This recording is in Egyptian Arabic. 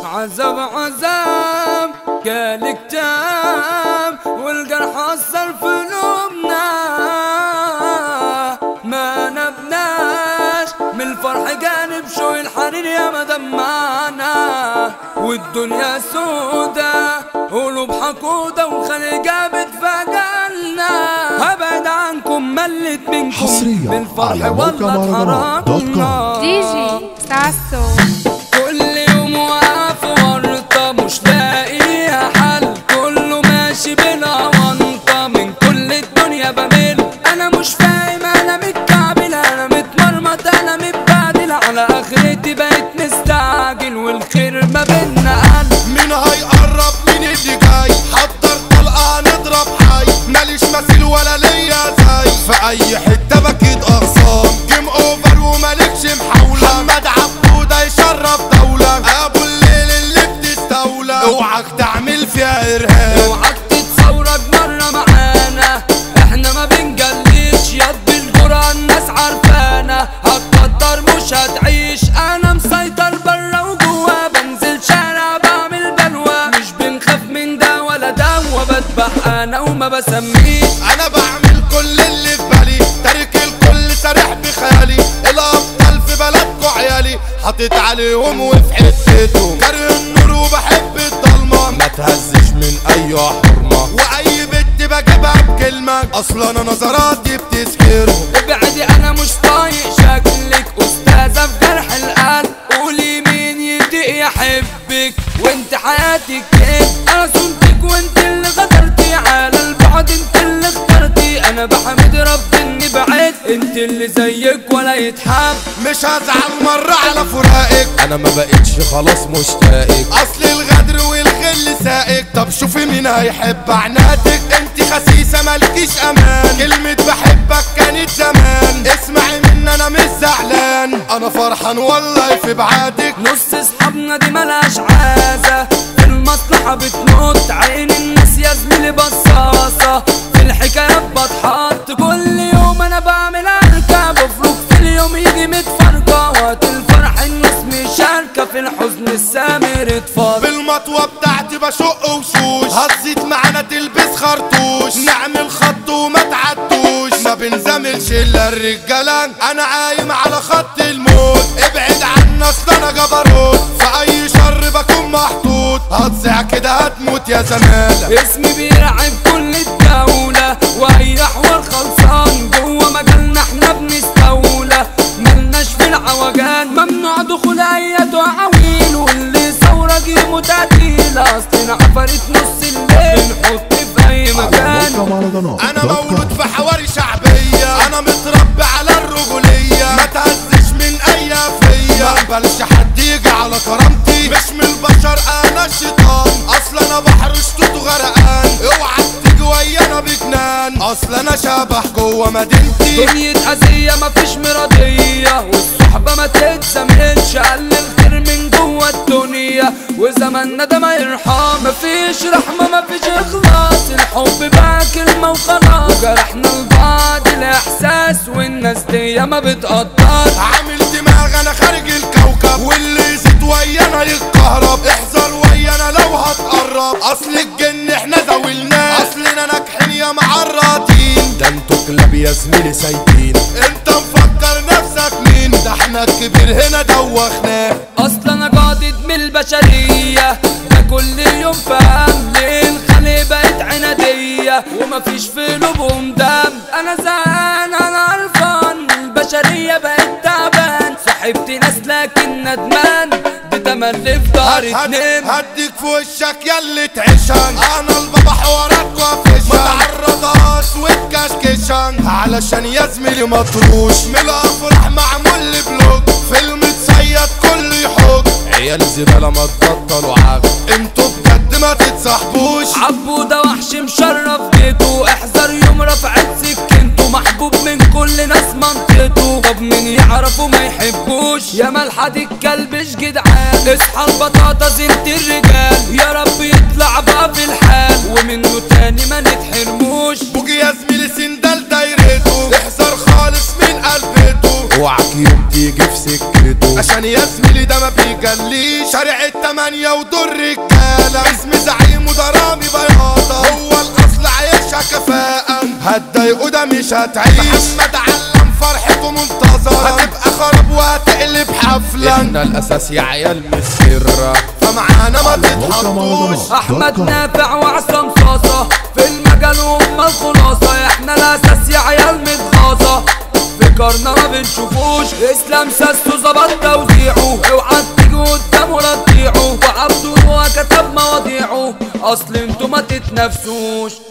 عذاب عذاب قال كتاب والجرح أثر في قلوبنا ما نبناش من الفرح جانب شو الحنين يا ما دمعنا والدنيا سودا قلوب حقودة وخليجة بتفاجئنا هبعد عنكم ملت منكم حصرياً بالفرح على موقع والله مهرجانات دوت كوم. اتحرمنا دي جي ساسو كل يوم واقف ورطة مش لاقيها حل كله ماشي بلا منطة من كل الدنيا بمل انا مش فاهم انا متكعبل انا متمرمط انا متبهدل على اخرتي بقيت مستعجل والخير ما بينا قل مين هيقرب مين اللي جاي حضر طلقة هنضرب حي ماليش مثيل ولا ليا زي في اي حتة بكيد اغصان جيم اوفر ومالكش محاولة محمد عبودة يشرف دولة ابو الليل اللي بتستولى اوعك تعمل فيها ارهاب اوعك تتصورك مرة معانا احنا ما بنجليش ياض بالجرأة الناس عارفانا هتقدر مش هتعيش انا مسيطر برا وجوا بنزل شارع بعمل بلوى مش بنخاف من ده ولا ده وبذبح انا وما بسميش انا بعمل كل اللي في بالي تارك الكل سارح بخيالي الابطال في بلدكو عيالي حاطط عليهم وفي حتتهم كاره النور وبحب الضلمه ما تهزش من اي حرمه واي بنت بجيبها بكلمه اصلا انا نظراتي بتسكرهم ابعدي انا مش طايق شكلك استاذة في جرح القلب قولي مين يدق يحبك وانت حياتك كده انا صنتك وانت اللي غدرتي على البعد انت اللي اخترتي انا بحمد رب اني بعدت انت اللي زيك ولا يتحب مش هزعل مرة على فراقك انا ما بقتش خلاص مشتاقك اصل الغدر والغل سائق طب شوفي مين هيحب عنادك انت خسيسة مالكيش امان كلمة بحبك كانت زمان اسمعي مني انا مش زعلان انا فرحان والله في بعادك نص اصحابنا دي ملهاش عازة في المصلحة بتنط عين الناس يا زميلي بصاصة في الحكايات بتحط كل يوم انا بعمل اركة بفرق في اليوم يجي متفرقة وقت الفرح الناس مشاركة في الحزن السامر اتفضل بالمطوة بتاعتي بشق وشوش هتزيد معانا تلبس خرطوش نعمل خط وما تعدوش ما بنزملش الا الرجالة انا قايم على خط الموت ابعد عنا اصل انا جبروت في اي شر بكون محطوط هتصيع كده هتموت يا زمالة اسمي بيرعب كل الدولة واي حوار خلصان جوه مجالنا احنا بنستولى ملناش في العوجان ممنوع دخول اي عويل واللي ثورة جيمه تعديل اصلنا عفريت نص الليل نحط في اي على مكان موقع مهرجانات انا دوت كوم. مولود في حواري شعبية انا متربي على الرجولية ما تهزش من اي فيا ما اقبلش حد يجي على كرامتي مش من البشر انا الشيطان اصل انا بحر شطوط وغرقان اوعى تيجي ويانا بجنان اصل انا شبح جوه مدينتي دنيا أذية مفيش مرضية والصحبة ما تتسمهلش قل الخير من جوه الدنيا وزماننا ده ما يرحم مفيش رحمة مفيش إخلاص الحب بقى كلمة وخلاص وجرحنا لبعض الإحساس والناس دي ما بتقدر عامل دماغ انا خارج الكوكب واللي يزيد ويانا يتكهرب احذر ويانا لو هتقرب اصل الجن احنا زاولناه اصلنا ناجحين يا معرضين ده انتوا كلاب يا زميلي سايبين انت مفكر نفسك مين ده احنا الكبير هنا دوخناه أصل أنا قاعدة من البشرية ده كل يوم فهم ليه الخلق بقت عنادية ومفيش في قلوبهم دم أنا زهقان أنا قرفان البشرية بقت تعبان صاحبت ناس لكن ندمان دي تملي في داري هد- اتنين هديك في وشك ياللي تعيشان انا البابا حوارات وافشان متعرضات وتكشكشان علشان يا زميلي مطروش من الافراح معمول لي بلوك فيلم تصيد كله يحوك عيال زبالة ما تبطلوا عاق انتوا بجد ما تتصاحبوش عبو ده وحش مشرف بيته احذر يوم رفعت سكنته محبوب من كل ناس منطقته طب مين يعرفه ما يحبوش يا ملحد الكلبش جدعان اصحى البطاطا زنت الرجال يا رب يطلع بقى في الحال ومنه تاني ما نتحرموش بوجي يا زميلي سندال دايرته احذر خالص من قلبته اوعك يوم تيجي في سكته عشان يا زميلي ده ما بيجليش شارع التمانية ودور رجالة اسم زعيم ودرامي بياضة هو الأصل عايشها كفاءة هتضايقه ده مش هتعيش محمد علم فرحته منتظرة هتبقى خراب وهتقلب حفلة احنا الاساس يا عيال مش سرة فمعانا ما تتحطوش احمد نافع وعصام صاصة في المجال وهم الخلاصة احنا الاساس يا عيال متغاظة فكرنا ما بنشوفوش اسلام ساسو ظبط توزيعه اوعى تيجي قدامه لا تطيعه وعبده هو كتب مواضيعه اصل انتوا ما تتنافسوش